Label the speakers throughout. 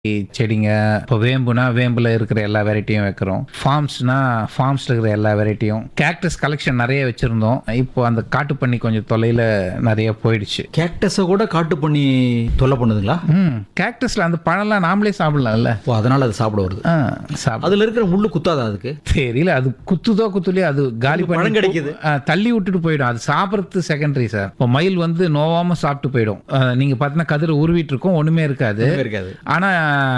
Speaker 1: செடிங்க இப்போ வேம்புனா வேம்புல இருக்கிற எல்லா வெரைட்டியும் வைக்கிறோம் ஃபார்ம்ஸ்னா ஃபார்ம்ஸ்ல இருக்கிற எல்லா வெரைட்டியும் கேக்டஸ் கலெக்ஷன் நிறைய வச்சிருந்தோம் இப்போ அந்த காட்டு பண்ணி கொஞ்சம் தொலைல நிறைய போயிடுச்சு
Speaker 2: கேக்டஸை கூட காட்டு பண்ணி தொல்லை பண்ணுதுங்களா
Speaker 1: ம் கேக்டஸ்ல அந்த பழம்லாம் நாமளே சாப்பிடலாம்ல
Speaker 2: ஓ அதனால அது சாப்பிட வருது
Speaker 1: ஆ சாப்பிட
Speaker 2: அதுல இருக்கிற முள்ளு குத்தாதா அதுக்கு
Speaker 1: தெரியல அது குத்துதோ குத்துலையோ அது காலி
Speaker 2: பழம்
Speaker 1: பண்ணி
Speaker 2: கிடைக்குது.
Speaker 1: ஆ, தள்ளி விட்டுட்டு போயிடும் அது சாப்பிட்றது செகண்டரி சார் இப்போ மயில் வந்து நோவாம சாப்பிட்டு போயிடும் ஆ, நீங்க பார்த்தீங்கன்னா கதிரை உருவிட்டு இருக்கும் ஒண்ணுமே இருக்காது
Speaker 2: இருக்காது
Speaker 1: ஆனா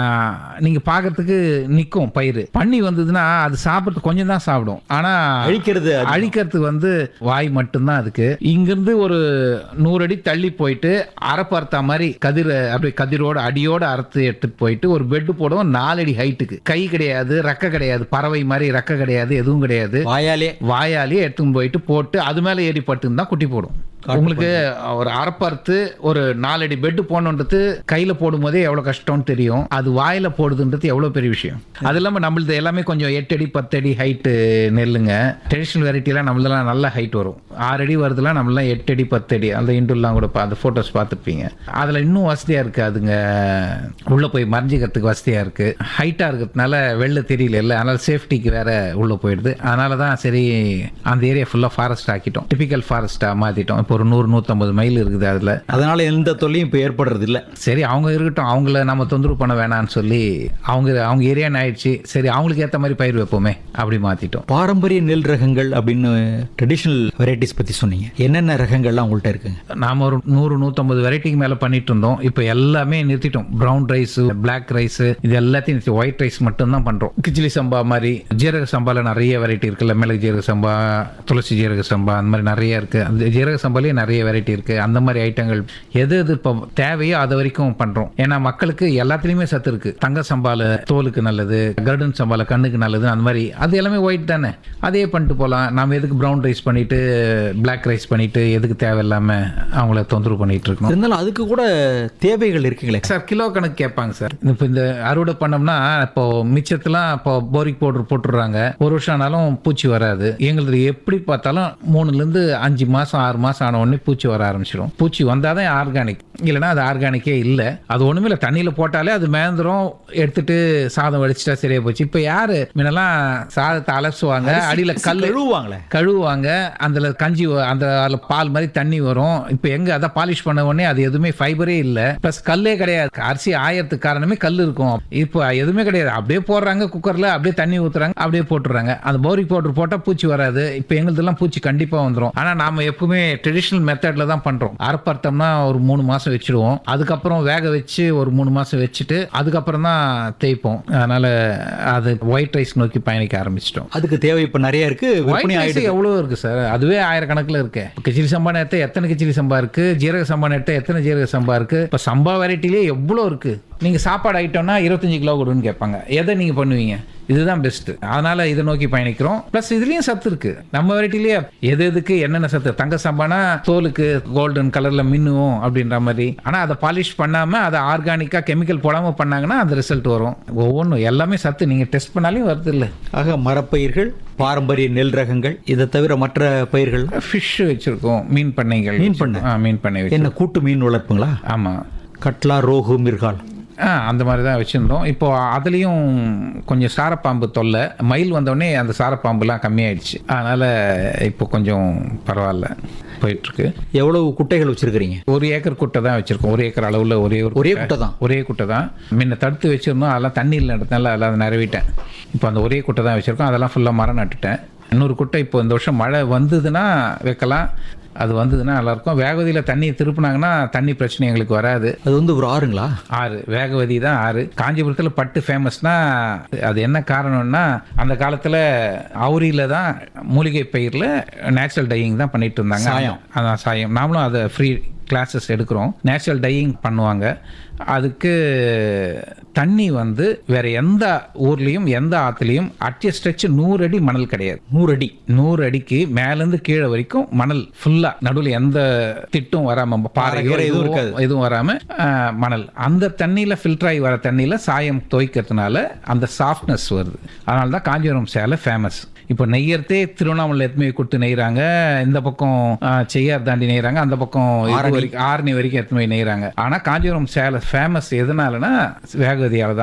Speaker 1: நீங்க பார்க்கிறதுக்கு நிக்கும் பயிர் பண்ணி வந்ததுன்னா அது சாப்பிட்றது கொஞ்சம் தான் சாப்பிடும் ஆனா
Speaker 2: அழிக்கிறது அது.
Speaker 1: அழிக்கிறதுக்கு வந்து வாய் மட்டும்தான் அதுக்கு இங்கிருந்து ஒரு நூறு அடி தள்ளி போயிட்டு அரைப்பறுத்தா மாதிரி கதிர அப்படியே கதிரோட அடியோட அறுத்து எடுத்துட்டு போயிட்டு ஒரு பெட் போடுவோம் நாலு அடி ஹைட்டுக்கு கை கிடையாது ரெக்க கிடையாது பறவை மாதிரி ரெக்க கிடையாது எதுவும் கிடையாது
Speaker 2: வாயாலே
Speaker 1: வாயாலேயே எடுத்துன்னு போயிட்டு போட்டு அது மேல ஏறி பட்டுன்னு தான் குட்டி போடும் உங்களுக்கு ஒரு அரப்பறுத்து ஒரு நாலடி பெட் போடணுன்றது கையில போடும்போதே எவ்வளவு கஷ்டம்னு தெரியும் அது வாயில போடுதுன்றது எவ்வளவு பெரிய விஷயம் அது இல்லாம நம்மளது எல்லாமே கொஞ்சம் எட்டு அடி பத்து அடி ஹைட்டு நெல்லுங்க ட்ரெடிஷ்னல் வெரைட்டிலாம் நம்மளதெல்லாம் நல்ல ஹைட் வரும் ஆறு அடி வருதுலாம் நம்மளாம் எட்டு அடி பத்து அடி அந்த இண்டுலாம் கூட பா- அந்த ஃபோட்டோஸ் பார்த்துருப்பீங்க அதில் இன்னும் வசதியா இருக்கு அதுங்க உள்ள போய் மறைஞ்சிக்கிறதுக்கு வசதியா இருக்கு ஹைட்டா இருக்கிறதுனால வெளில தெரியல இல்லை அதனால சேஃப்டிக்கு வேற உள்ள போயிடுது அதனால தான் சரி அந்த ஏரியா ஃபுல்லா ஃபாரஸ்ட் ஆக்கிட்டோம் டிபிக்கல் ஃபாரஸ்டா மாத்திட்டோம் இப்போ ஒரு நூறு நூற்றம்பது மைல் இருக்குது அதுல
Speaker 2: அதனால எந்த தொல்லையும் இப்போ ஏற்படுறது இல்ல
Speaker 1: சரி அவங்க இருக்கட்டும் அவங்கள நம்ம தொந்தரவு பண்ண வேணாம்னு சொல்லி அவங்க அவங்க ஏரியான்னு ஆயிடுச்சு சரி அவங்களுக்கு ஏற்ற மாதிரி பயிர் வைப்போமே அப்படி மாத்திட்டோம்
Speaker 2: பாரம்பரிய நெல் ரகங்கள் அப்படின்னு ட்ரெடிஷ்னல் வெரைட்டிஸ் பத்தி சொன்னீங்க என்னென்ன ரகங்கள்லாம் உங்கள்கிட்ட இருக்குங்க
Speaker 1: நாம ஒரு நூறு நூற்றம்பது வெரைட்டிக்கு மேலே பண்ணிட்டு இருந்தோம் இப்போ எல்லாமே நிறுத்திட்டோம் ப்ரௌன் ரைஸ் பிளாக் ரைஸ் இது எல்லாத்தையும் நிறுத்தி ஒயிட் ரைஸ் மட்டும் தான் பண்றோம் கிச்சிலி சம்பா மாதிரி ஜீரக சம்பால நிறைய வெரைட்டி இருக்குல்ல மிளகு ஜீரக சம்பா துளசி ஜீரக சம்பா அந்த மாதிரி நிறைய இருக்கு அந்த ஜீரக சம்பாலேயே நிறைய வெரைட்டி இருக்கு அந்த மாதிரி ஐட்டங்கள் எது எது இப்போ தேவையோ அது வரைக்கும் பண்றோம் ஏன்னா மக்களுக்கு எல்லாத்துலயுமே சத்து இருக்கு தங்க சம்பால தோலுக்கு நல்லது கருடன் சம்பால கண்ணுக்கு நல்லது அந்த மாதிரி அது எல்லாமே ஒயிட் தானே அதே பண்ணிட்டு போகலாம் நாம எதுக்கு ப்ரௌன் ரைஸ் பண்ணிட்டு பிளாக் ரைஸ் பண்ணிட்டு எதுக்கு தேவையில்லாம அவங்கள தொந்தரவு பண்ணிட்டு இருக்கணும்
Speaker 2: இருந்தாலும் அதுக்கு கூட தேவைகள் இருக்குங்களே
Speaker 1: சார் கிலோ கணக்கு கேட்பாங்க சார் இப்போ இந்த அறுவடை பண்ணோம்னா இப்போ மிச்சத்துலாம் இப்போ போரிக் பவுடர் போட்டுடுறாங்க ஒரு வருஷம் ஆனாலும் பூச்சி வராது எங்களுக்கு எப்படி பார்த்தாலும் மூணுல இருந்து அஞ்சு மாசம் ஆறு மாசம் ஆன உடனே பூச்சி வர ஆரம்பிச்சிடும் பூச்சி வந்தாதான் ஆர்கானிக் இல்லைன்னா அது ஆர்கானிக்கே இல்லை அது ஒண்ணுமே இல்லை தண்ணியில போட்டாலே அது மேந்திரம் எடுத்துட்டு சாதம் வடிச்சிட்டா சரியா போச்சு இப்போ யாரு முன்னெல்லாம் சாதத்தை அலசுவாங்க அடியில கல்
Speaker 2: கழுவுவாங்களே
Speaker 1: கழுவுவாங்க அதுல கஞ்சி வ- அந்த அதுல பால் மாதிரி தண்ணி வரும் இப்போ எங்க அதை பாலிஷ் பண்ண உடனே அது எதுவுமே ஃபைபரே இல்ல ப்ளஸ் கல்லே கிடையாது அரிசி ஆயறதுக்கு காரணமே கல் இருக்கும் இப்போ எதுவுமே கிடையாது அப்படியே போடுறாங்க குக்கர்ல அப்படியே தண்ணி ஊத்துறாங்க அப்படியே போட்டுறாங்க அந்த போரிக் பவுடர் போட்டா பூச்சி வராது இப்போ எங்களுதெல்லாம் பூச்சி கண்டிப்பா வந்துரும் ஆனா நாம எப்பவுமே ட்ரெடிஷனல் மெத்தட்ல தான் பண்றோம் அரைப்பறுத்தோம்னா ஒரு மூணு மாசம் வச்சிடுவோம் அதுக்கப்புறம் வேக வச்சு ஒரு மூணு மாசம் வச்சுட்டு அதுக்கப்புறம் தான் தேய்ப்போம் அதனால அது ஒயிட் ரைஸ் நோக்கி பயணிக்க ஆரம்பிச்சிட்டோம்
Speaker 2: அதுக்கு தேவை இப்ப நிறைய இருக்கு விற்பனை
Speaker 1: ஒயிட் ரைஸ்
Speaker 2: ஆயிடுது
Speaker 1: எவ்வளவு இருக்கு சார் அதுவே ஆயிரக்கணக்கில் இருக்கு இப்ப கிச்சிலி சம்பா நேரத்தை எத்தனை கிச்சிலி சம்பா இருக்கு ஜீரக சம்பா நேரத்தை எத்தனை ஜீரக சம்பா இருக்கு இப்ப சம்பா வெரைட்டிலே எவ்வளவு இருக்கு நீங்க சாப்பாடு ஐட்டம்னா இருபத்தஞ்சு கிலோ கொடுன்னு கேட்பாங்க எதை நீங்க பண்ணுவீங்க இதுதான் பெஸ்ட் அதனால இதை நோக்கி பயணிக்கிறோம் பிளஸ் இதுலயும் சத்து இருக்கு நம்ம வெரைட்டிலேயே எது எதுக்கு என்னென்ன சத்து தங்க சம்பானா தோலுக்கு கோல்டன் கலர்ல மின்னுவோம் அப்படின்ற மாதிரி ஆனா அதை பாலிஷ் பண்ணாம அதை ஆர்கானிக்கா கெமிக்கல் போடாம பண்ணாங்கன்னா அந்த ரிசல்ட் வரும் ஒவ்வொன்றும் எல்லாமே சத்து நீங்க டெஸ்ட் பண்ணாலே வருது இல்லை
Speaker 2: ஆக மரப்பயிர்கள் பாரம்பரிய நெல் ரகங்கள் இதை தவிர மற்ற பயிர்கள்
Speaker 1: ஃபிஷ் வச்சிருக்கோம் மீன் பண்ணைகள்
Speaker 2: மீன் பண்ணை?
Speaker 1: ஆ மீன் பண்ணை வச்சு
Speaker 2: என்ன கூட்டு மீன் வளர்ப்புங்களா
Speaker 1: ஆமா
Speaker 2: கட்லா ரோகு மிர்கால்
Speaker 1: ஆ அந்த மாதிரி தான் வச்சுருந்தோம் இப்போ அதுலேயும் கொஞ்சம் சாரப்பாம்பு தொல்லை மயில் வந்தோடனே அந்த சாரப்பாம்புலாம் கம்மியாயிடுச்சு அதனால் இப்போ கொஞ்சம் பரவாயில்ல போயிட்டுருக்கு
Speaker 2: எவ்வளவு குட்டைகள் வச்சிருக்கிறீங்க
Speaker 1: ஒரு ஏக்கர் குட்டை தான் வச்சுருக்கோம் ஒரு ஏக்கர் அளவில் ஒரே ஒரு
Speaker 2: ஒரே குட்டை தான்
Speaker 1: ஒரே குட்டை தான் முன்ன தடுத்து வச்சிருந்தோம் அதெல்லாம் தண்ணி இல்லைன்றதுனால அதெல்லாம் அதை நிறைவிட்டேன் இப்போ அந்த ஒரே குட்டை தான் வச்சுருக்கோம் அதெல்லாம் ஃபுல்லாக மரம் நட்டுட்டேன் இன்னொரு குட்டை இப்போ இந்த வருஷம் மழை வந்ததுன்னா வைக்கலாம் அது வந்ததுன்னா நல்லாயிருக்கும் வேகவதியில் தண்ணி திருப்புனாங்கன்னா தண்ணி பிரச்சனை எங்களுக்கு வராது
Speaker 2: அது வந்து ஒரு ஆறுங்களா
Speaker 1: ஆறு வேகவதி தான் ஆறு காஞ்சிபுரத்தில் பட்டு ஃபேமஸ்னா அது என்ன காரணம்னா அந்த காலத்தில் அவுரியில் தான் மூலிகை பயிரில் நேச்சுரல் டையிங் தான் பண்ணிட்டு இருந்தாங்க
Speaker 2: சாயம்.
Speaker 1: அதான் சாயம் நாமளும் அதை ஃப்ரீ கிளாஸஸ் எடுக்கிறோம் நேச்சுரல் டையிங் பண்ணுவாங்க அதுக்கு தண்ணி வந்து வேற எந்த ஊர்லேயும் எந்த ஆற்றுலையும் அட்டிய ஸ்ட்ரெச் நூறு அடி மணல் கிடையாது
Speaker 2: நூறு அடி
Speaker 1: நூறு அடிக்கு மேலேருந்து கீழே வரைக்கும் மணல் ஃபுல்லா நடுவில் எந்த திட்டும் வராம பாறையோ
Speaker 2: கீரை எதுவும்
Speaker 1: எதுவும்
Speaker 2: இருக்காது.
Speaker 1: எதுவும் வராம ஆஹ், மணல் அந்த தண்ணியில ஃபில்டர் ஆகி வர தண்ணியில சாயம் துவைக்கிறதுனால அந்த சாஃப்ட்னஸ் வருது அதனால தான் காஞ்சிபுரம் சேலை ஃபேமஸ் இப்போ நெய்யறதே திருவண்ணாமலை எத்தனை கொடுத்து நெய்றாங்க இந்த பக்கம் ஆஹ், செய்யார் தாண்டி நெய்றாங்க அந்த பக்கம் இது
Speaker 2: ஆரணி.
Speaker 1: வரைக்கும் ஆரணி வரைக்கும் எத்தனை நெய்றாங்க ஆனா காஞ்சிபுரம் சேலை ஃபேமஸ் எதனாலனா வேக ஜாகிரதையால தான்